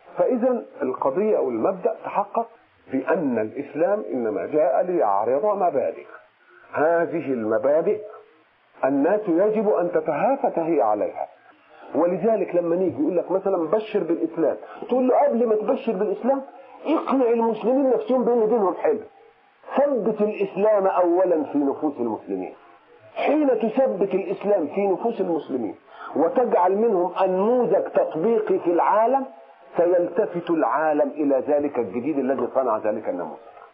فإذا القضية أو المبدأ تحقق بأن الإسلام إنما جاء ليعرض مبادئ هذه المبادئ الناس يجب أن تتهافت هي عليها ولذلك لما نيجي يقول لك مثلا بشر بالإسلام تقول له قبل ما تبشر بالإسلام اقنع المسلمين نفسهم بأن دينهم حلو ثبت الإسلام أولا في نفوس المسلمين حين تثبت الإسلام في نفوس المسلمين وتجعل منهم النموذج تطبيقي في العالم سيلتفت العالم إلى ذلك الجديد الذي صنع ذلك النموذج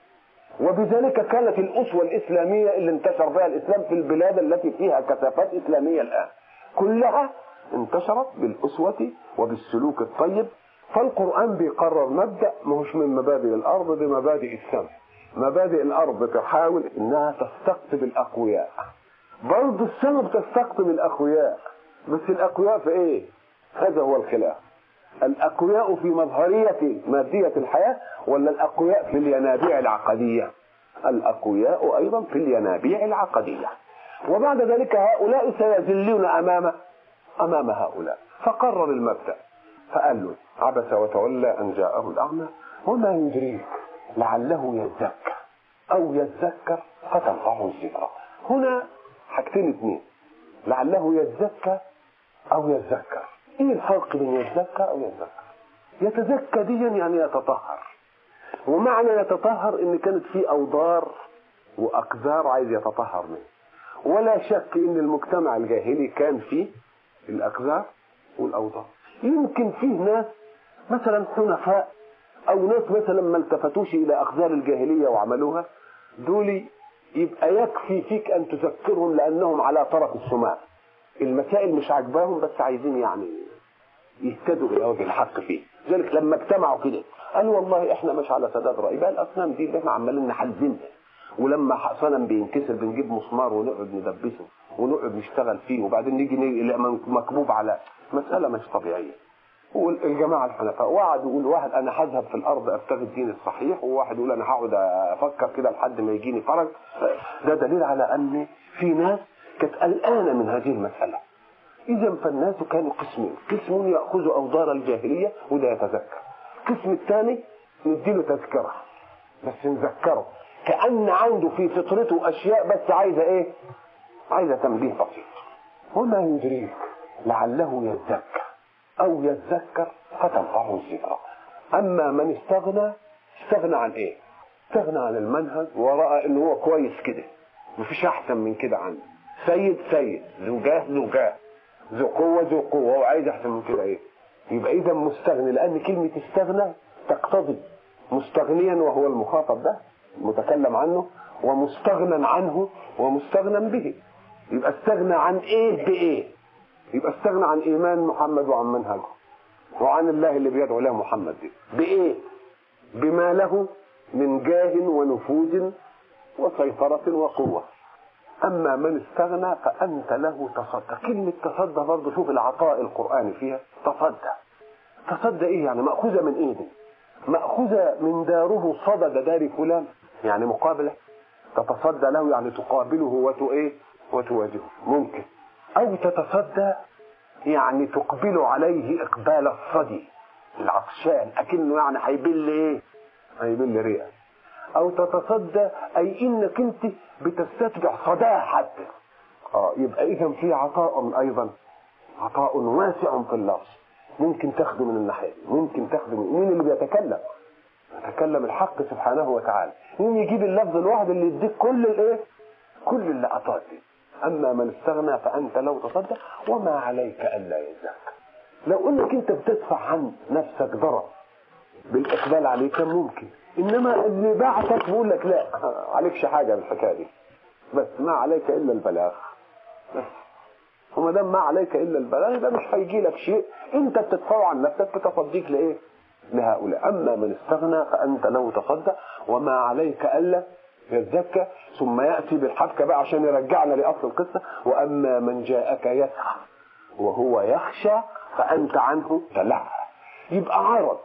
وبذلك كانت الأسوة الإسلامية اللي انتشر بها الإسلام في البلاد التي فيها كثافات إسلامية الآن كلها انتشرت بالأسوة وبالسلوك الطيب فالقرآن بيقرر مبدأ مش من مبادئ الأرض بمبادئ السماء مبادئ الأرض تحاول إنها تستقطب الأقوياء برضه السماء بتستقطب الأقوياء بس الأقوياء في إيه؟ هذا هو الخلاف الأقوياء في مظهرية مادية الحياة ولا الأقوياء في الينابيع العقدية الأقوياء أيضا في الينابيع العقدية وبعد ذلك هؤلاء سيذلون أمام أمام هؤلاء فقرر المبدأ فقال له عبس وتولى أن جاءه الأعمى وما يدريك لعله يزكى أو يذكر فتنفعه الذكرى هنا حاجتين اثنين لعله يزكى أو يذكر ايه الفرق بين يتزكى او يتذكر يتزكى ديا يعني يتطهر ومعنى يتطهر ان كانت في اوضار واقذار عايز يتطهر منها ولا شك ان المجتمع الجاهلي كان فيه الاقذار والاوضار يمكن فيه ناس مثلا حنفاء او ناس مثلا ما التفتوش الى اقذار الجاهليه وعملوها دول يبقى يكفي فيك ان تذكرهم لانهم على طرف السماء المسائل مش عاجباهم بس عايزين يعني يهتدوا الى وجه الحق فيه لذلك لما اجتمعوا كده قالوا والله احنا مش على سداد راي بقى الاصنام دي اللي احنا عمالين نحزنها ولما صنم بينكسر بنجيب مسمار ونقعد ندبسه ونقعد نشتغل فيه وبعدين نيجي نلاقي مكبوب على مساله مش طبيعيه والجماعه الحنفاء وقعد يقول واحد انا هذهب في الارض ابتغي الدين الصحيح وواحد يقول انا هقعد افكر كده لحد ما يجيني فرج ده دليل على ان في ناس كانت قلقانه من هذه المساله اذا فالناس كانوا قسمين قسم ياخذ اوضار الجاهليه وده يتذكر القسم الثاني نديله تذكره بس نذكره كان عنده في فطرته اشياء بس عايزه ايه عايزه تنبيه بسيط وما يدريك لعله يزكى او يتذكر فتنفعه الذكرى اما من استغنى استغنى عن ايه استغنى عن المنهج وراى ان هو كويس كده مفيش احسن من كده عنه سيد سيد ذو جاه ذو جاه ذو قوة ذو قوة وعايز أحسن من كده إيه يبقى إذا مستغني لأن كلمة استغنى تقتضي مستغنيا وهو المخاطب ده المتكلم عنه ومستغنى عنه ومستغنى به يبقى استغنى عن إيه بإيه يبقى استغنى عن إيمان محمد وعن منهجه وعن الله اللي بيدعو له محمد دي بإيه بما له من جاه ونفوذ وسيطرة وقوة أما من استغنى فأنت له تصدى كلمة تصدى برضه شوف العطاء القرآني فيها تصدى تصدى إيه يعني مأخوذة من إيه دي مأخوذة من داره صدد دار فلان يعني مقابلة تتصدى له يعني تقابله وتو إيه وتواجهه ممكن أو تتصدى يعني تقبل عليه إقبال الصدي العطشان أكنه يعني هيبل إيه هيبل رئة او تتصدى اي انك انت بتستتبع صداه حتى اه يبقى اذا في عطاء ايضا عطاء واسع في اللفظ ممكن تاخده من الناحيه ممكن تاخده من مين اللي بيتكلم يتكلم الحق سبحانه وتعالى مين يجيب اللفظ الواحد اللي يديك كل الايه كل اللقطات دي اما من استغنى فانت لو تصدى وما عليك الا يزكى لو انك انت بتدفع عن نفسك ضرر بالاقبال عليه كان ممكن انما اللي بعتك بيقول لك لا عليكش حاجه من الحكايه دي بس ما عليك الا البلاغ بس وما دام ما عليك الا البلاغ ده مش هيجي لك شيء انت بتدفعه عن نفسك بتصديق لايه؟ لهؤلاء اما من استغنى فانت له تصدى وما عليك الا يزكى ثم ياتي بالحبكه بقى عشان يرجعنا لاصل القصه واما من جاءك يسعى وهو يخشى فانت عنه تلهى يبقى عرض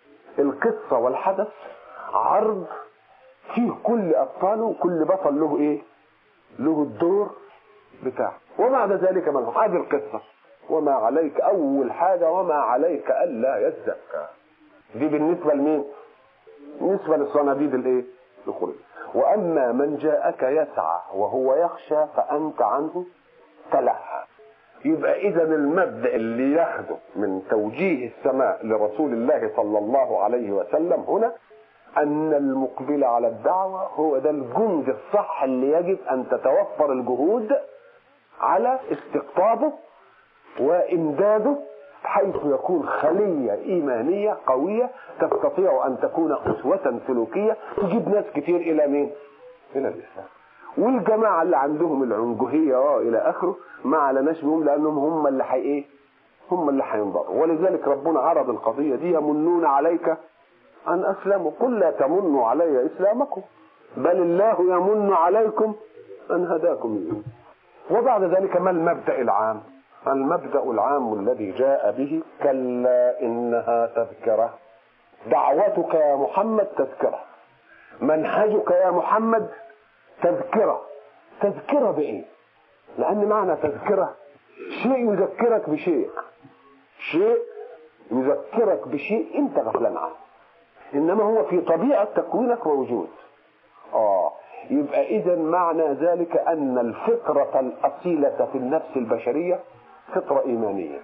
القصه والحدث عرض فيه كل ابطاله وكل بطل له ايه له الدور بتاعه وبعد ذلك ما هذه القصه وما عليك اول حاجه وما عليك الا يزكى دي بالنسبة لمين بالنسبة للصناديد الايه الخلد واما من جاءك يسعى وهو يخشى فانت عنه تلهى يبقى اذا المبدا اللي ياخده من توجيه السماء لرسول الله صلى الله عليه وسلم هنا ان المقبل على الدعوه هو ده الجند الصح اللي يجب ان تتوفر الجهود على استقطابه وامداده حيث يكون خلية إيمانية قوية تستطيع أن تكون أسوة سلوكية تجيب ناس كتير إلى مين؟ إلى الإسلام والجماعة اللي عندهم العنجهية اه إلى آخره ما علناش بهم لأنهم هم اللي حي إيه؟ هم اللي هينضروا ولذلك ربنا عرض القضية دي يمنون عليك أن أسلموا قل لا تمنوا علي إسلامكم بل الله يمن عليكم أن هداكم وبعد ذلك ما المبدأ العام؟ المبدأ العام الذي جاء به كلا إنها تذكرة دعوتك يا محمد تذكرة منهجك يا محمد تذكرة تذكرة بإيه لأن معنى تذكرة شيء يذكرك بشيء شيء يذكرك بشيء أنت غفلان عنه إنما هو في طبيعة تكوينك موجود آه يبقى إذا معنى ذلك أن الفطرة الأصيلة في النفس البشرية فطرة إيمانية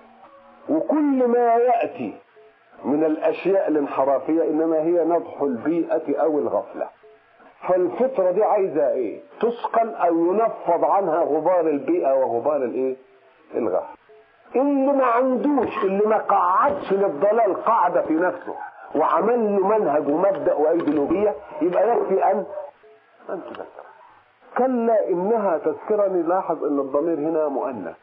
وكل ما يأتي من الأشياء الانحرافية إنما هي نضح البيئة أو الغفلة فالفطرة دي عايزة إيه تسقل أو ينفض عنها غبار البيئة وغبار الإيه الغفلة اللي ما عندوش اللي ما قعدش للضلال قاعدة في نفسه وعمل له منهج ومبدأ وأيديولوجية يبقى يكفي أن أن تذكر كلا إنها تذكرة نلاحظ أن الضمير هنا مؤنث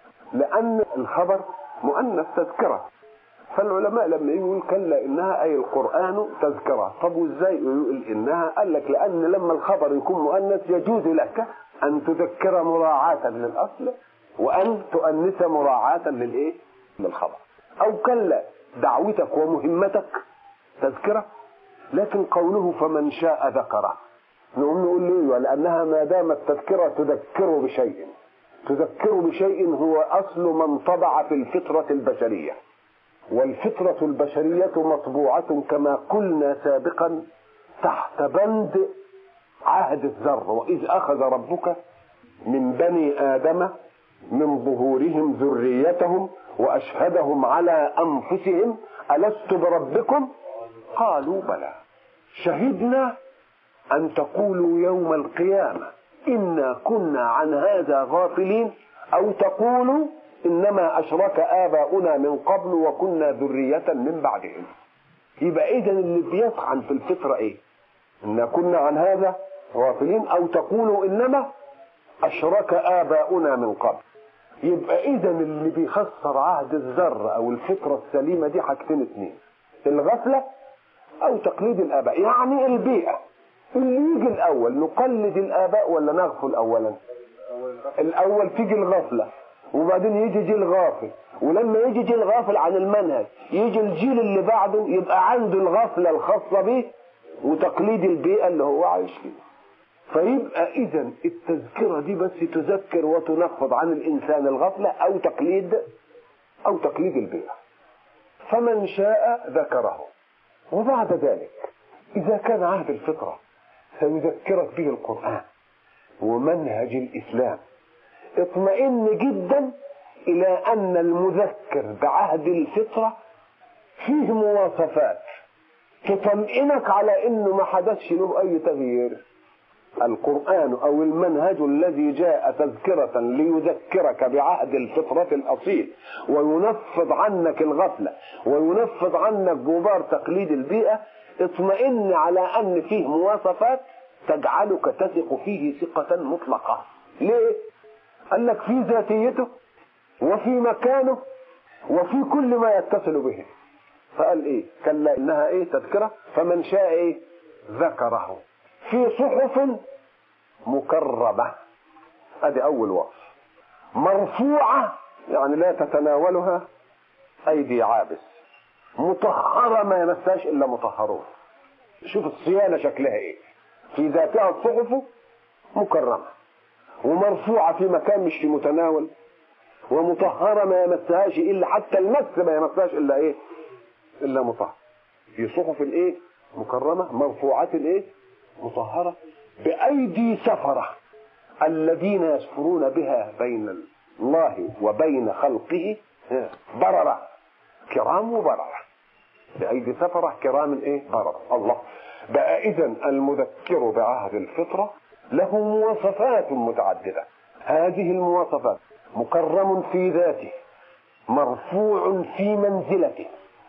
لأن الخبر مؤنث تذكرة فالعلماء لما يقول كلا إنها أي القرآن تذكرة طب وإزاي يقول إنها قال لك لأن لما الخبر يكون مؤنث يجوز لك أن تذكر مراعاة للأصل وأن تؤنث مراعاة للإيه؟ للخبر أو كلا دعوتك ومهمتك تذكرة لكن قوله فمن شاء ذكره نقوم نقول ليه لأنها ما دامت تذكرة تذكر بشيء تذكر بشيء هو أصل من طبع في الفطرة البشرية والفطرة البشرية مطبوعة كما قلنا سابقا تحت بند عهد الذر وإذ أخذ ربك من بني آدم من ظهورهم ذريتهم وأشهدهم على أنفسهم ألست بربكم قالوا بلى شهدنا أن تقولوا يوم القيامة إنا كنا عن هذا غافلين أو تقولوا إنما أشرك آباؤنا من قبل وكنا ذرية من بعدهم يبقى إذا اللي بيطعن في الفطرة إيه إنا كنا عن هذا غافلين أو تقولوا إنما أشرك آباؤنا من قبل يبقى إذا اللي بيخسر عهد الذر أو الفطرة السليمة دي حاجتين اتنين الغفلة أو تقليد الآباء يعني البيئة اللي يجي الاول نقلد الاباء ولا نغفل اولا الاول تيجي الغفله وبعدين يجي جيل غافل ولما يجي جيل غافل عن المنهج يجي الجيل اللي بعده يبقى عنده الغفله الخاصه به وتقليد البيئه اللي هو عايش فيها فيبقى اذا التذكره دي بس تذكر وتنفض عن الانسان الغفله او تقليد او تقليد البيئه فمن شاء ذكره وبعد ذلك اذا كان عهد الفطره سيذكرك به القرآن ومنهج الإسلام اطمئن جدا إلى أن المذكر بعهد الفطرة فيه مواصفات تطمئنك على أنه ما حدثش له أي تغيير القرآن أو المنهج الذي جاء تذكرة ليذكرك بعهد الفطرة الأصيل وينفض عنك الغفلة وينفض عنك غبار تقليد البيئة اطمئن على ان فيه مواصفات تجعلك تثق فيه ثقة مطلقة ليه قال لك في ذاتيته وفي مكانه وفي كل ما يتصل به فقال ايه كلا انها ايه تذكرة فمن شاء ايه ذكره في صحف مكرمة ادي اول وصف مرفوعة يعني لا تتناولها ايدي عابس مطهرة ما يمسهاش إلا مطهرون شوف الصيانة شكلها إيه في ذاتها الصحف مكرمة ومرفوعة في مكان مش في متناول ومطهرة ما يمسهاش إلا حتى المس ما يمسهاش إلا إيه إلا مطهر في صحف الايه مكرمه مرفوعه الايه مطهره بايدي سفره الذين يسفرون بها بين الله وبين خلقه بررة كرام وبررة بأيدي سفرة كرام ايه بررة الله بقى إذا المذكر بعهد الفطرة له مواصفات متعددة هذه المواصفات مكرم في ذاته مرفوع في منزلته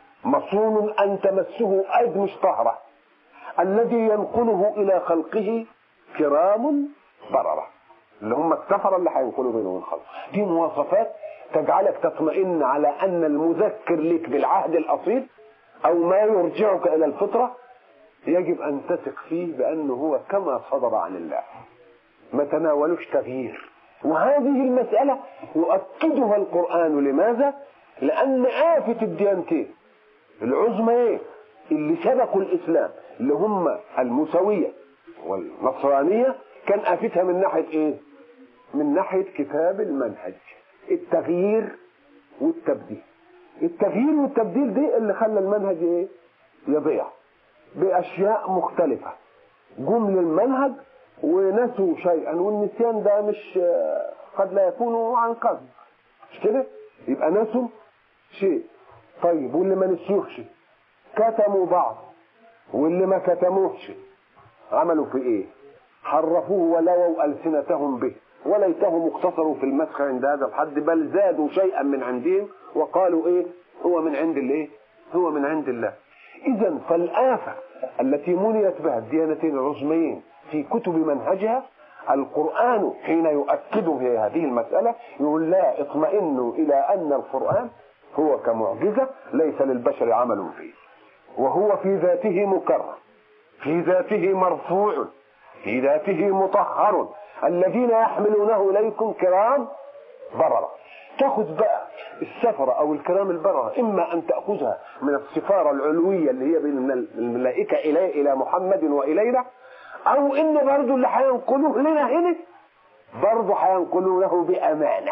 مصون أن تمسه أيد مش طهرة الذي ينقله إلى خلقه كرام بررة اللي هم السفرة اللي هينقلوا بينهم الخلق دي مواصفات تجعلك تطمئن على أن المذكر لك بالعهد الأصيل أو ما يرجعك إلى الفطرة يجب أن تثق فيه بأنه هو كما صدر عن الله ما تناولوش تغيير وهذه المسألة يؤكدها القرآن لماذا؟ لأن آفة الديانتين العظمى إيه؟ اللي سبقوا الإسلام اللي هم المساوية والنصرانية كان آفتها من ناحية إيه؟ من ناحية كتاب المنهج التغيير والتبديل التغيير والتبديل دي اللي خلى المنهج ايه يضيع باشياء مختلفه جم للمنهج ونسوا شيئا والنسيان ده مش قد لا يكون عن قصد مش كده يبقى نسوا شيء طيب واللي ما نسيوش كتموا بعض واللي ما كتموش عملوا في ايه حرفوه ولووا السنتهم به وليتهم اقتصروا في المسخ عند هذا الحد بل زادوا شيئا من عندهم وقالوا ايه هو من عند الايه هو من عند الله اذا فالآفة التي منيت بها الديانتين العظميين في كتب منهجها القرآن حين يؤكد في هذه المسألة يقول لا اطمئنوا إلى أن القرآن هو كمعجزة ليس للبشر عمل فيه وهو في ذاته مكرم في ذاته مرفوع في ذاته مطهر الذين يحملونه إليكم كرام بررة تاخذ بقى السفرة أو الكرام البررة إما أن تأخذها من السفارة العلوية اللي هي من الملائكة إلى إلى محمد وإلينا أو إن برضو اللي هينقلوه لنا هنا برضو هينقلونه بأمانة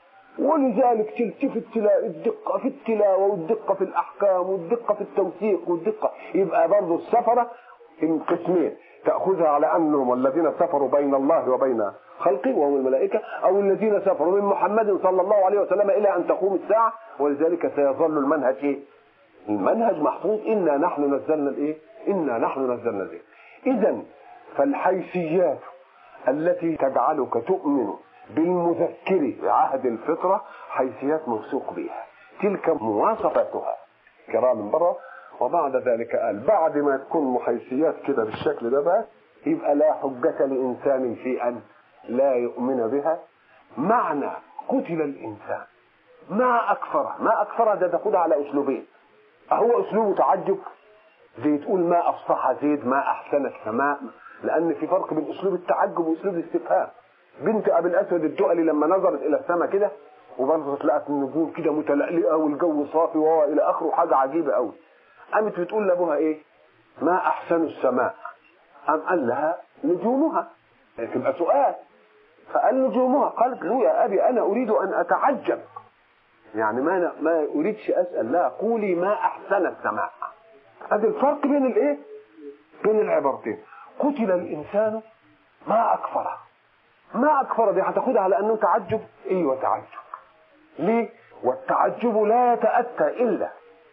ولذلك تلتفت تلاقي الدقة في التلاوة والدقة في الأحكام والدقة في التوثيق والدقة يبقى برضو السفرة قسمين تأخذها على أنهم الذين سفروا بين الله وبين خلقه وهم الملائكة أو الذين سفروا من محمد صلى الله عليه وسلم إلى أن تقوم الساعة ولذلك سيظل المنهج إيه؟ المنهج محفوظ إنا نحن نزلنا الإيه؟ إنا نحن نزلنا الإيه؟ إذا فالحيثيات التي تجعلك تؤمن بالمذكر بعهد الفطرة حيثيات موثوق بها تلك مواصفاتها كرام برا وبعد ذلك قال بعد ما تكون محيثيات كده بالشكل ده بقى يبقى لا حجة لإنسان في أن لا يؤمن بها معنى قتل الإنسان ما أكفره ما أكفره ده تاخدها على أسلوبين أهو أسلوبه تعجب زي تقول ما أفصح زيد ما أحسن السماء لأن في فرق بين أسلوب التعجب وأسلوب الاستفهام بنت أبي الأسود الدؤلي لما نظرت إلى السماء كده وبرضه لقت النجوم كده متلألئة والجو صافي وهو إلى آخره حاجة عجيبة قوي قامت بتقول لابوها ايه ما احسن السماء قام قال لها نجومها تبقى سؤال فقال نجومها قالت له يا ابي انا اريد ان اتعجب يعني ما ما اريدش اسال لا قولي ما احسن السماء هذا الفرق بين الايه بين العبارتين قتل الانسان ما اكفره ما اكفر دي هتاخدها على انه تعجب ايوه تعجب ليه والتعجب لا يتاتى الا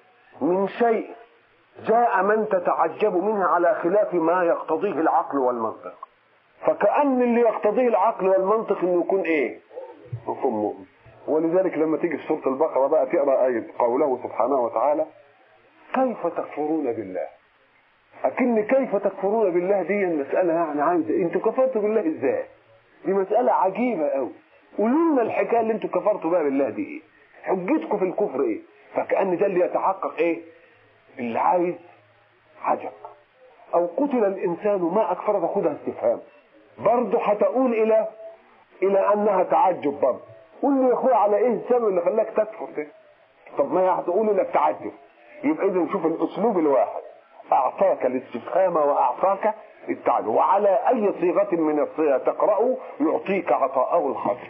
من شيء جاء من تتعجب منه على خلاف ما يقتضيه العقل والمنطق فكأن اللي يقتضيه العقل والمنطق انه يكون ايه يكون مؤمن ولذلك لما تيجي في سورة البقرة بقى تقرأ آية قوله سبحانه وتعالى كيف تكفرون بالله أكن كيف تكفرون بالله دي المسألة يعني عايزة انتوا كفرتوا بالله ازاي دي مسألة عجيبة قوي قولوا لنا الحكاية اللي انتوا كفرتوا بها بالله دي ايه حجتكم في الكفر ايه فكأن ده اللي يتحقق ايه اللي عايز عجب او قتل الانسان ما اكثر تاخدها استفهام برضه هتقول الى الى انها تعجب برضه قول لي يا اخويا على ايه السبب اللي خلاك تكفر ده طب ما هتقول لك تعجب يبقى اذا نشوف الاسلوب الواحد اعطاك الاستفهام واعطاك التعجب وعلى اي صيغه من الصيغ تقراه يعطيك عطاءه الخاص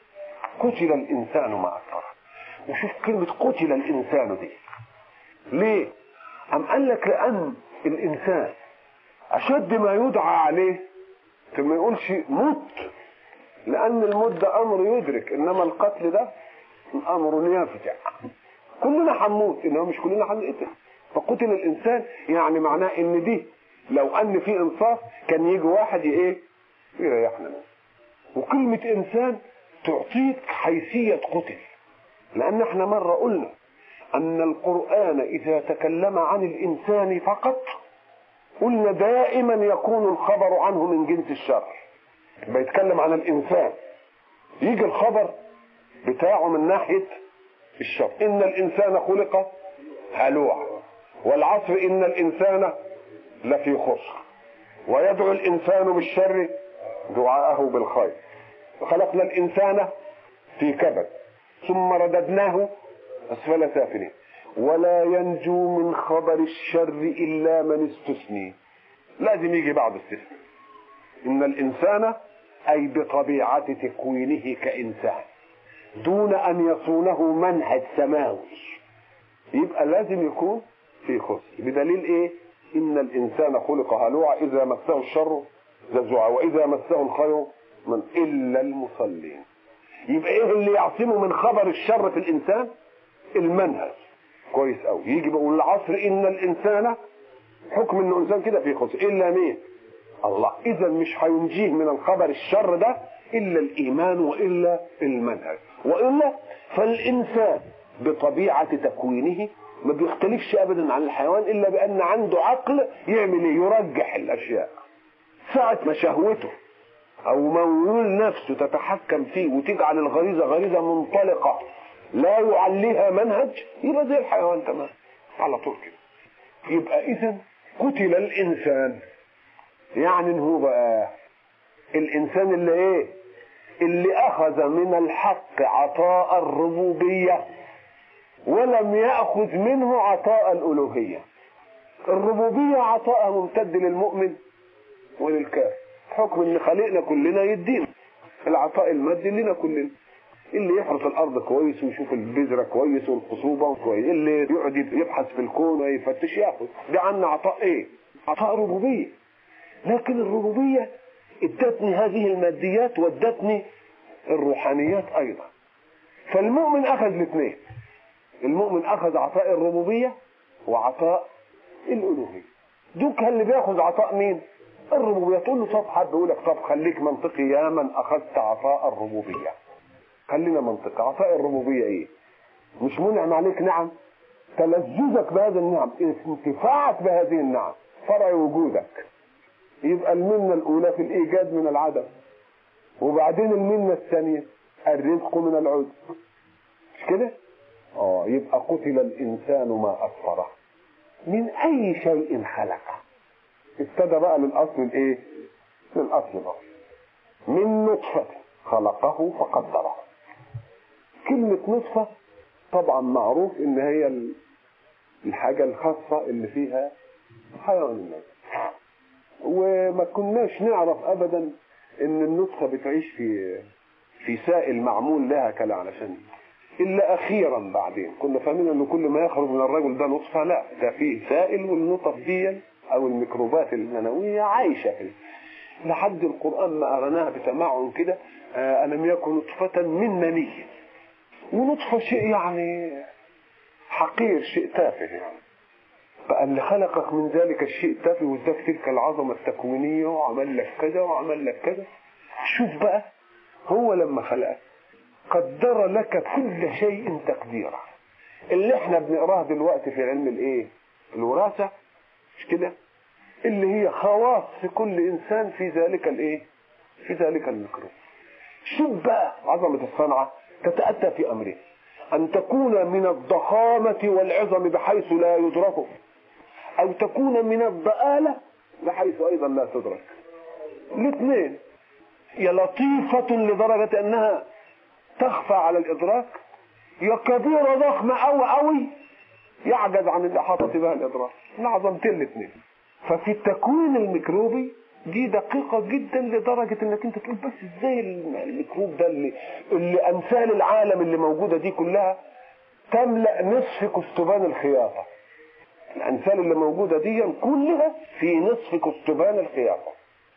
قتل الانسان ما اكثر وشوف كلمه قتل الانسان دي ليه أم قال لك لأن الإنسان أشد ما يدعى عليه ما يقولش موت لأن الموت ده أمر يدرك إنما القتل ده أمر يفجع كلنا هنموت إنما مش كلنا هنقتل فقتل الإنسان يعني معناه إن دي لو أن في إنصاف كان يجي واحد إيه يريحنا وكلمة إنسان تعطيك حيثية قتل لأن احنا مرة قلنا أن القرآن إذا تكلم عن الإنسان فقط قلنا دائما يكون الخبر عنه من جنس الشر بيتكلم عن الإنسان يجي الخبر بتاعه من ناحية الشر إن الإنسان خلق هلوعا والعصر إن الإنسان لفي خسر ويدعو الإنسان بالشر دعاءه بالخير خلقنا الإنسان في كبد ثم رددناه أسفل سافلين ولا ينجو من خبر الشر إلا من استثني لازم يجي بعض استثناء إن الإنسان أي بطبيعة تكوينه كإنسان دون أن يصونه منهج سماوي يبقى لازم يكون في خسر بدليل إيه إن الإنسان خلق هلوعا إذا مسه الشر جزوعا وإذا مسه الخير من إلا المصلين يبقى إيه اللي يعصمه من خبر الشر في الإنسان المنهج كويس قوي يجي بقول العصر إن الإنسان حكم إنه إنسان كده في خسر إلا مين الله إذا مش هينجيه من الخبر الشر ده إلا الإيمان وإلا المنهج وإلا فالإنسان بطبيعة تكوينه ما بيختلفش أبدا عن الحيوان إلا بأن عنده عقل يعمل إيه يرجح الأشياء ساعة ما شهوته أو ميول نفسه تتحكم فيه وتجعل الغريزة غريزة منطلقة لا يعليها منهج يبقى زي الحيوان تمام على طول كده يبقى إذا قتل الإنسان يعني هو بقى الإنسان اللي إيه اللي أخذ من الحق عطاء الربوبية ولم يأخذ منه عطاء الألوهية الربوبية عطاءها ممتد للمؤمن وللكافر حكم ان خلقنا كلنا يدينا العطاء المادي لنا كلنا اللي يحرث الارض كويس ويشوف البذره كويس والخصوبه كويس اللي يقعد يبحث في الكون ويفتش ياخد ده عنا عطاء ايه عطاء ربوبيه لكن الربوبيه ادتني هذه الماديات وادتني الروحانيات ايضا فالمؤمن اخذ الاثنين المؤمن اخذ عطاء الربوبيه وعطاء الالوهيه دوك اللي بياخذ عطاء مين الربوبيه تقول له طب حد يقول لك طب خليك منطقي يا من اخذت عطاء الربوبيه خلينا منطقي عطاء الربوبيه ايه مش منعم عليك نعم تلذذك بهذه النعم انتفاعك بهذه النعم فرع وجودك يبقى المنة الأولى في الإيجاد من العدم وبعدين المنة الثانية الرزق من العدم مش كده؟ اه يبقى قتل الإنسان ما أكفره من أي شيء خلقه ابتدى بقى للأصل الإيه؟ للأصل بقى من نطفة خلقه فقدره كلمة نطفة طبعا معروف إن هي الحاجة الخاصة اللي فيها حيوان الموت وما كناش نعرف ابدا ان النطفه بتعيش في في سائل معمول لها كلا علشان الا اخيرا بعدين كنا فاهمين ان كل ما يخرج من الرجل ده نطفه لا ده فيه سائل والنطف دي او الميكروبات المنويه عايشه فيه لحد القران ما اغناها بتمعن كده آه الم يكن نطفه من مني ونطفه شيء يعني حقير شيء تافه يعني بقى اللي خلقك من ذلك الشيء التافه واداك تلك العظمه التكوينيه وعمل لك كذا وعمل لك كذا شوف بقى هو لما خلقك قدر لك كل شيء تقديرا اللي احنا بنقراه دلوقتي في علم الايه الوراثه مش كده اللي هي خواص في كل انسان في ذلك الايه في ذلك الميكروب شوف بقى عظمه الصنعه تتاتى في امره ان تكون من الضخامه والعظم بحيث لا يدرك او تكون من الضآلة بحيث ايضا لا تدرك الاثنين يا لطيفة لدرجة انها تخفى على الادراك يا كبيرة ضخمة اوي اوي يعجز عن الاحاطة بها الادراك عظمتين الاثنين ففي التكوين الميكروبي دي دقيقة جدا لدرجة انك انت تقول بس ازاي الميكروب ده اللي, اللي امثال العالم اللي موجودة دي كلها تملأ نصف كستبان الخياطة الامثال اللي موجوده دي كلها في نصف كتبان الخياطه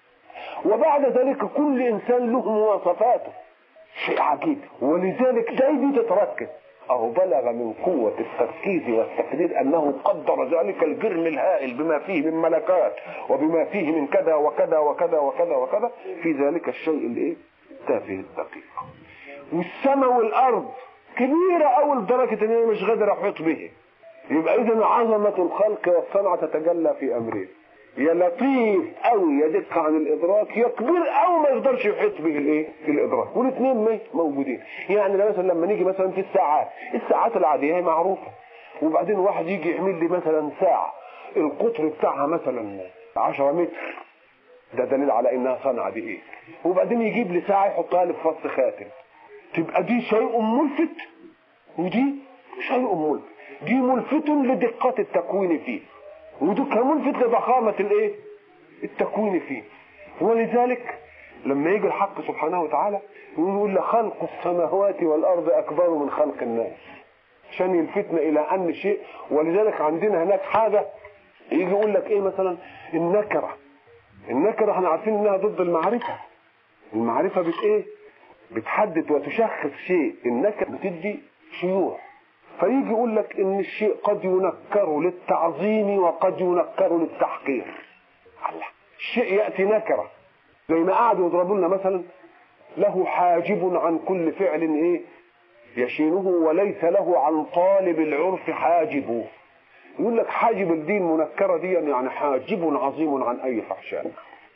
وبعد ذلك كل انسان له مواصفاته شيء عجيب ولذلك دايما تتركز أو بلغ من قوة التركيز والتقدير أنه قدر ذلك الجرم الهائل بما فيه من ملكات وبما فيه من كذا وكذا وكذا وكذا وكذا في ذلك الشيء الايه؟ التافه الدقيق. والسماء والأرض كبيرة أول لدرجة إن أنا مش قادر أحيط به. يبقى إذا عظمة الخلق والصنعة تتجلى في أمرين. يا لطيف قوي يدق عن الادراك يا كبير قوي ما يقدرش يحيط به الايه الادراك والاثنين موجودين يعني مثلا لما نيجي مثلا في الساعات الساعات العاديه هي معروفه وبعدين واحد يجي يعمل لي مثلا ساعه القطر بتاعها مثلا 10 متر ده دليل على انها صنعه دي ايه وبعدين يجيب لي ساعه يحطها لي في فص خاتم تبقى دي شيء ملفت ودي شيء ملفت دي ملفت لدقه التكوين فيه وده كملفت لضخامة الايه التكوين فيه ولذلك لما يجي الحق سبحانه وتعالى يقول لخلق السماوات والارض اكبر من خلق الناس عشان يلفتنا الى ان شيء ولذلك عندنا هناك حاجه يجي يقول لك ايه مثلا النكره النكره احنا عارفين انها ضد المعرفه المعرفه بت ايه بتحدد وتشخص شيء النكره بتدي شيوع فيجي يقول لك ان الشيء قد ينكر للتعظيم وقد ينكر للتحقير الله الشيء ياتي نكره زي ما قعدوا يضربوا لنا مثلا له حاجب عن كل فعل ايه يشينه وليس له عن طالب العرف حاجب يقول لك حاجب الدين منكرة دي يعني حاجب عظيم عن أي فحشاء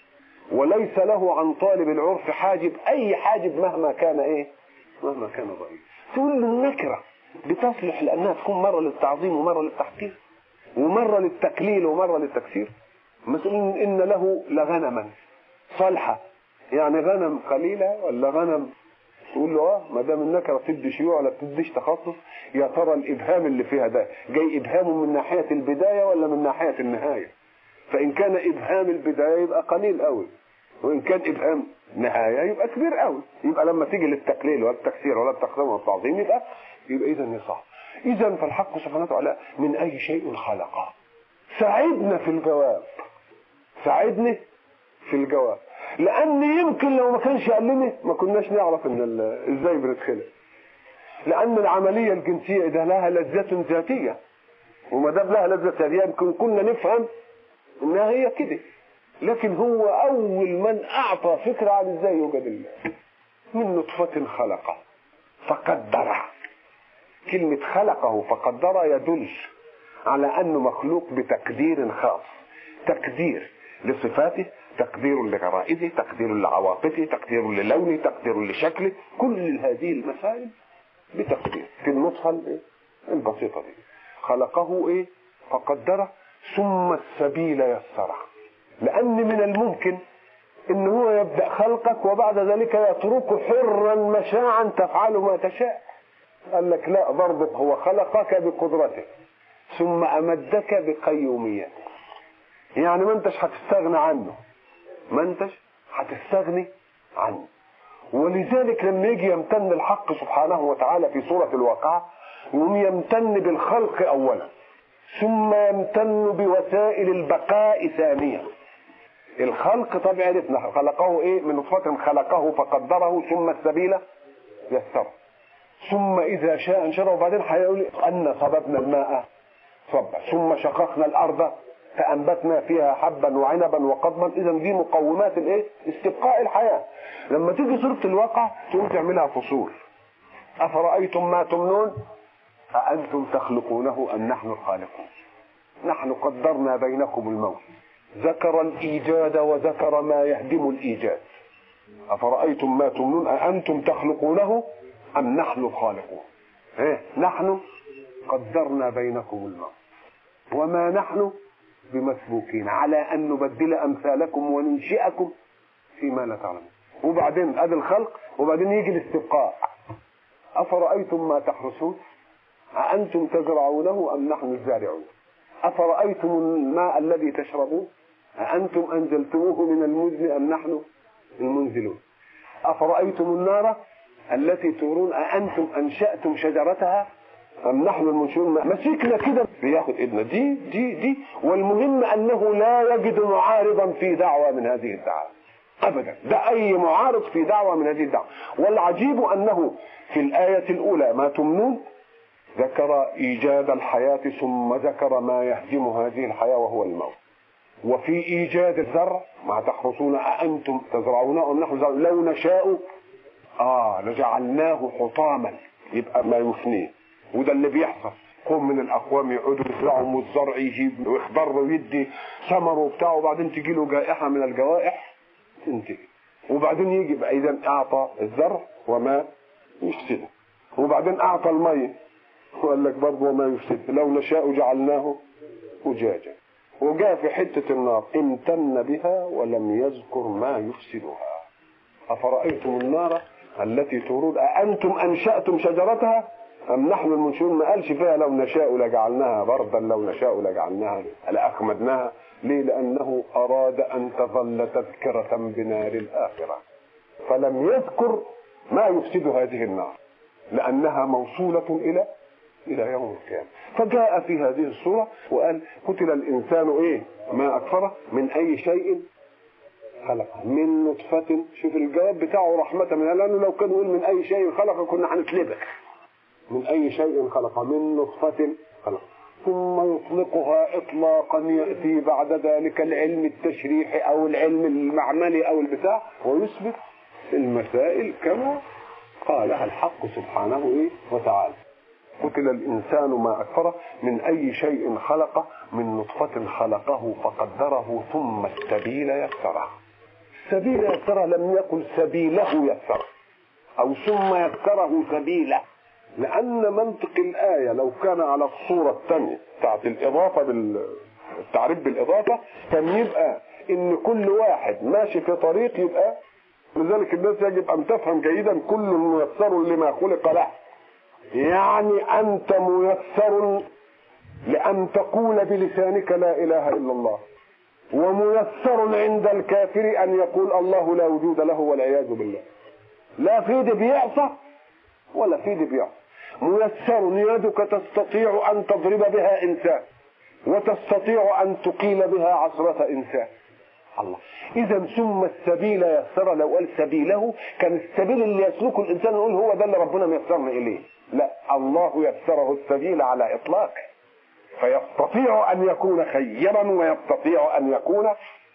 وليس له عن طالب العرف حاجب أي حاجب مهما كان إيه مهما كان ضعيف تقول له النكرة بتصلح لأنها تكون مرة للتعظيم ومرة للتحقير ومرة للتقليل ومرة للتكسير مثلا إن له لغنما صالحة يعني غنم قليلة ولا غنم تقول له اه ما دام النكره بتدي شيوع ولا بتديش تخصص يا ترى الابهام اللي فيها ده جاي ابهامه من ناحيه البدايه ولا من ناحيه النهايه فان كان ابهام البدايه يبقى قليل قوي وان كان ابهام نهايه يبقى كبير قوي يبقى لما تيجي للتقليل ولا التكسير ولا التقديم ولا التعظيم يبقى يبقى اذا يصح اذا فالحق سبحانه وتعالى من اي شيء خلقه ساعدنا في الجواب ساعدني في الجواب لان يمكن لو ما كانش قال لنا ما كناش نعرف ان ازاي بنتخلق لان العمليه الجنسيه ده لها لذات ذاتيه وما دام لها لذه ذاتيه يمكن كنا نفهم انها هي كده لكن هو اول من اعطى فكره عن ازاي يوجد الله من نطفه خلقه فقدره كلمه خلقه فقدر يدل على انه مخلوق بتقدير خاص تقدير لصفاته تقدير لغرائزه تقدير لعواطفه تقدير للونه تقدير لشكله كل هذه المسائل بتقدير في النطفة البسيطة دي خلقه ايه فقدره ثم السبيل يسره لأن من الممكن ان هو يبدأ خلقك وبعد ذلك يترك حرا مشاعا تفعل ما تشاء قال لك لا برضه هو خلقك بقدرته ثم أمدك بقيوميته يعني ما انتش هتستغنى عنه ما انتش هتستغني عنه ولذلك لما يجي يمتن الحق سبحانه وتعالى في سورة الواقعة يقوم يمتن بالخلق أولا ثم يمتن بوسائل البقاء ثانيا الخلق طبعا عرفنا خلقه ايه من نطفة خلقه فقدره ثم السبيل يسره ثم إذا شاء انشره وبعدين هيقول أن صببنا الماء صبا ثم شققنا الأرض فأنبتنا فيها حبا وعنبا وقضبا إذا دي مقومات الإيه؟ استبقاء الحياة لما تيجي سورة الواقع تقوم تعملها فصول أفرأيتم ما تمنون أأنتم تخلقونه أم نحن الخالقون نحن قدرنا بينكم الموت ذكر الإيجاد وذكر ما يهدم الإيجاد أفرأيتم ما تمنون أأنتم تخلقونه أم نحن الخالقون إيه؟ نحن قدرنا بينكم الموت وما نحن بمسبوقين على أن نبدل أمثالكم وننشئكم فيما لا تعلمون وبعدين ادي الخلق وبعدين يجي الاستبقاء أفرأيتم ما تحرسون أأنتم تزرعونه أم نحن الزارعون أفرأيتم الماء الذي تشربون أأنتم أنزلتموه من المزن أم نحن المنزلون أفرأيتم النار التي تورون أأنتم أنشأتم شجرتها أم نحن المنشئون مسكنا كده بياخد إيدنا دي دي دي والمهم أنه لا يجد معارضا في دعوة من هذه الدعوة أبدا ده أي معارض في دعوة من هذه الدعوة والعجيب أنه في الآية الأولى ما تمنون ذكر إيجاد الحياة ثم ذكر ما يهدم هذه الحياة وهو الموت وفي إيجاد الزرع ما تحرسون أأنتم تزرعونه أم نحن زرع لو نشاء آه لجعلناه حطاما يبقى ما يفنيه وده اللي بيحصل قوم من الاقوام يقعدوا يزرعوا والزرع يجيب ويخضر ويدي ثمر وبتاع وبعدين تجي له جائحه من الجوائح تنتهي وبعدين يجي بقى اذا اعطى الزرع وما يفسده وبعدين اعطى الميه وقال لك برضه وما يفسد لو نشاء جعلناه أجاجا وجاء في حتة النار امتن بها ولم يذكر ما يفسدها أفرأيتم النار التي تورون أأنتم أنشأتم شجرتها أم نحن المنشئون ما قالش فيها لو نشاء لجعلناها بردا لو نشاء لجعلناها لأخمدناها ليه لأنه أراد أن تظل تذكرة بنار الآخرة فلم يذكر ما يفسد هذه النار لأنها موصولة إلى إلى يوم القيامة فجاء في هذه الصورة وقال قتل الإنسان إيه ما أكفره من أي شيء خلق من نطفة شوف الجواب بتاعه رحمة من لأنه لو كان يقول من أي شيء خلق كنا هنتلبك من أي شيء خلق من نطفة خلق ثم يطلقها إطلاقا يأتي بعد ذلك العلم التشريحي أو العلم المعملي أو البتاع ويثبت المسائل كما قالها الحق سبحانه إيه وتعالى قتل الإنسان ما أكفره من أي شيء خلق من نطفة خلقه فقدره ثم السبيل يسره السبيل يسره لم يقل سبيله يسره أو ثم يسره سبيله لأن منطق الآية لو كان على الصورة الثانية بتاعت الإضافة بالتعريف بالإضافة كان يبقى إن كل واحد ماشي في طريق يبقى لذلك الناس يجب أن تفهم جيدا كل ميسر لما خلق له يعني أنت ميسر لأن تقول بلسانك لا إله إلا الله وميسر عند الكافر أن يقول الله لا وجود له والعياذ بالله لا في دي بيعصى ولا في دي بيعصى ميسر يدك تستطيع أن تضرب بها إنسان وتستطيع أن تقيل بها عصرة إنسان الله إذا ثم السبيل يسر لو قال سبيله كان السبيل اللي يسلكه الإنسان يقول هو ده اللي ربنا ميسرنا إليه لا الله يسره السبيل على إطلاقه فيستطيع أن يكون خيرا ويستطيع أن يكون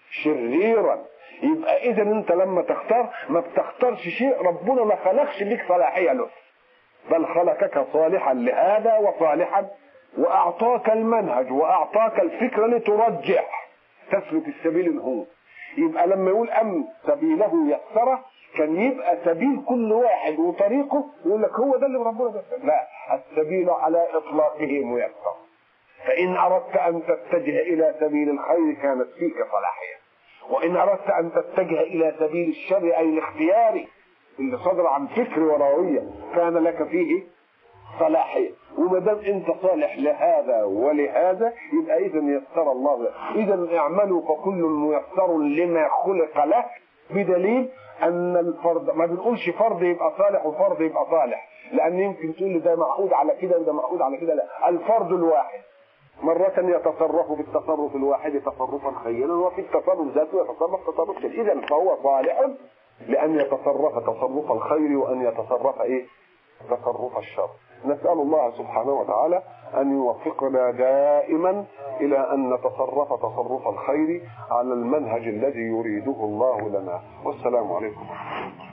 شريرا يبقى إذا أنت لما تختار ما بتختارش شيء ربنا ما خلقش ليك صلاحية له بل خلقك صالحا لهذا وصالحا وأعطاك المنهج وأعطاك الفكرة لترجح تسلك السبيل الهو يبقى لما يقول أم سبيله يسره كان يبقى سبيل كل واحد وطريقه يقول لك هو ده اللي ربنا بيسر لا السبيل على إطلاقه ميسر فإن أردت أن تتجه إلى سبيل الخير كانت فيك صلاحية وإن أردت أن تتجه إلى سبيل الشر أي الاختياري اللي صدر عن فكر وراوية كان لك فيه صلاحية وما دام انت صالح لهذا ولهذا يبقى اذا يسر الله اذا اعملوا فكل ميسر لما خلق له بدليل ان الفرد ما بنقولش فرد يبقى صالح وفرد يبقى صالح لان يمكن تقول لي ده معقود على كده وده معقود على كده لا الفرد الواحد مرة يتصرف بالتصرف الواحد تصرفا خيرا وفي التصرف ذاته يتصرف تصرف خير إذا فهو صالح لأن يتصرف تصرف الخير وأن يتصرف إيه؟ تصرف الشر نسأل الله سبحانه وتعالى أن يوفقنا دائما إلى أن نتصرف تصرف الخير على المنهج الذي يريده الله لنا والسلام عليكم ورحمة الله